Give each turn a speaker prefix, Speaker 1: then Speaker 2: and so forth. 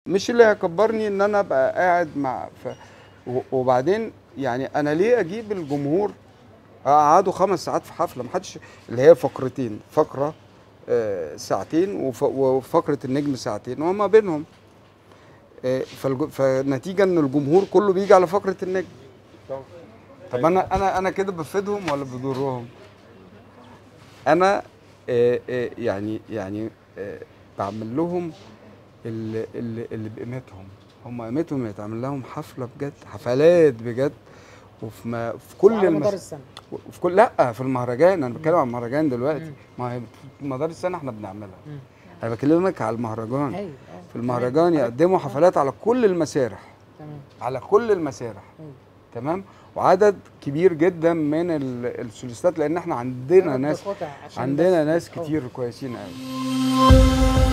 Speaker 1: مش اللي هيكبرني ان انا ابقى قاعد مع ف... و- وبعدين يعني انا ليه اجيب الجمهور قعدوا خمس ساعات في حفله ما حدش اللي هي فقرتين فقره آه، ساعتين وف... وفقره النجم ساعتين وما بينهم آه، فالج... فنتيجه ان الجمهور كله بيجي على فقره النجم طب انا انا انا كده بفيدهم ولا بضرهم انا آه، آه، يعني يعني آه، بعمل لهم اللي, اللي, اللي بقيمتهم هم قيمتهم يتعمل لهم حفله بجد حفلات بجد وفي ما في كل
Speaker 2: على
Speaker 1: المس...
Speaker 2: مدار السنه
Speaker 1: وفي كل لا في المهرجان انا بتكلم عن المهرجان دلوقتي
Speaker 2: مم.
Speaker 1: ما هي في مدار السنه احنا بنعملها
Speaker 2: مم.
Speaker 1: انا بكلمك على المهرجان
Speaker 2: ايوه آه.
Speaker 1: في المهرجان
Speaker 2: تمام.
Speaker 1: يقدموا حفلات على كل المسارح
Speaker 2: تمام
Speaker 1: على كل المسارح
Speaker 2: أيوة.
Speaker 1: تمام وعدد كبير جدا من ال- السوليستات لان احنا عندنا
Speaker 2: عدد
Speaker 1: ناس
Speaker 2: دقاطع عشان
Speaker 1: عندنا
Speaker 2: بس-
Speaker 1: ناس
Speaker 2: أه.
Speaker 1: كتير كويسين قوي